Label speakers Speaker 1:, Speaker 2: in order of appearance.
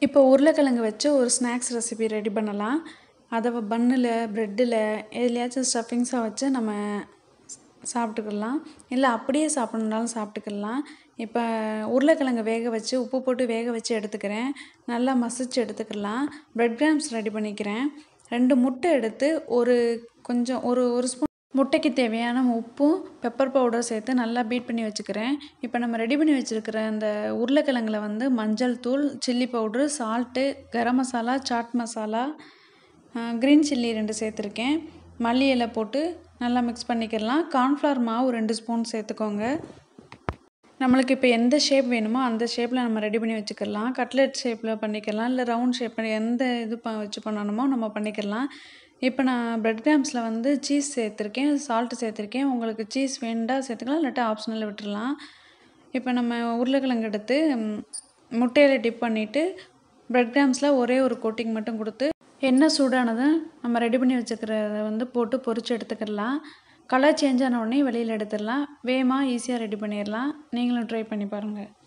Speaker 1: இப்போ உருளைக்கிழங்கு வச்சு ஒரு ஸ்நாக்ஸ் ரெசிபி ரெடி பண்ணலாம் அதை பன்னில் ப்ரெட்டில் எதுலையாச்சும் ஸ்டஃபிங்ஸாக வச்சு நம்ம சாப்பிட்டுக்கலாம் இல்லை அப்படியே சாப்பிட்ணுன்னாலும் சாப்பிட்டுக்கலாம் இப்போ உருளைக்கிழங்கு வேக வச்சு உப்பு போட்டு வேக வச்சு எடுத்துக்கிறேன் நல்லா மசிச்சு எடுத்துக்கலாம் ப்ரெட் கிராம்ஸ் ரெடி பண்ணிக்கிறேன் ரெண்டு முட்டை எடுத்து ஒரு கொஞ்சம் ஒரு ஒரு ஸ்பூன் முட்டைக்கு தேவையான உப்பும் பெப்பர் பவுடர் சேர்த்து நல்லா பீட் பண்ணி வச்சுக்கிறேன் இப்போ நம்ம ரெடி பண்ணி வச்சுருக்கிற அந்த உருளைக்கிழங்குல வந்து மஞ்சள் தூள் chilli powder salt garam masala chaat masala green chilli ரெண்டு சேர்த்துருக்கேன் மல்லி இலை போட்டு நல்லா மிக்ஸ் பண்ணிக்கிடலாம் கார்ன்ஃப்ளவர் மாவு ரெண்டு ஸ்பூன் சேர்த்துக்கோங்க நம்மளுக்கு இப்போ எந்த ஷேப் வேணுமோ அந்த ஷேப்பில் நம்ம ரெடி பண்ணி வச்சுக்கலாம் கட்லெட் ஷேப்பில் பண்ணிக்கலாம் இல்லை ரவுண்ட் ஷேப் பண்ணி எந்த இது ப வச்சு பண்ணணுமோ நம்ம பண்ணிக்கலாம் இப்போ நான் ப்ரெட் கிராம்ஸில் வந்து சீஸ் சேர்த்துருக்கேன் சால்ட்டு சேர்த்துருக்கேன் உங்களுக்கு சீஸ் வேண்டா சேர்த்துக்கலாம் இல்லாட்டி ஆப்ஷனலில் விட்டுடலாம் இப்போ நம்ம உருளைக்கிழங்கு எடுத்து முட்டையில் டிப் பண்ணிவிட்டு ப்ரெட் கிராம்ஸில் ஒரே ஒரு கோட்டிங் மட்டும் கொடுத்து எண்ணெய் சூடானதும் நம்ம ரெடி பண்ணி வச்சுக்கிறத வந்து போட்டு பொரிச்சு எடுத்துக்கிடலாம் கலர் சேஞ்ச் ஆன உடனே வெளியில் எடுத்துடலாம் வேகமாக ஈஸியாக ரெடி பண்ணிடலாம் நீங்களும் ட்ரை பண்ணி பாருங்கள்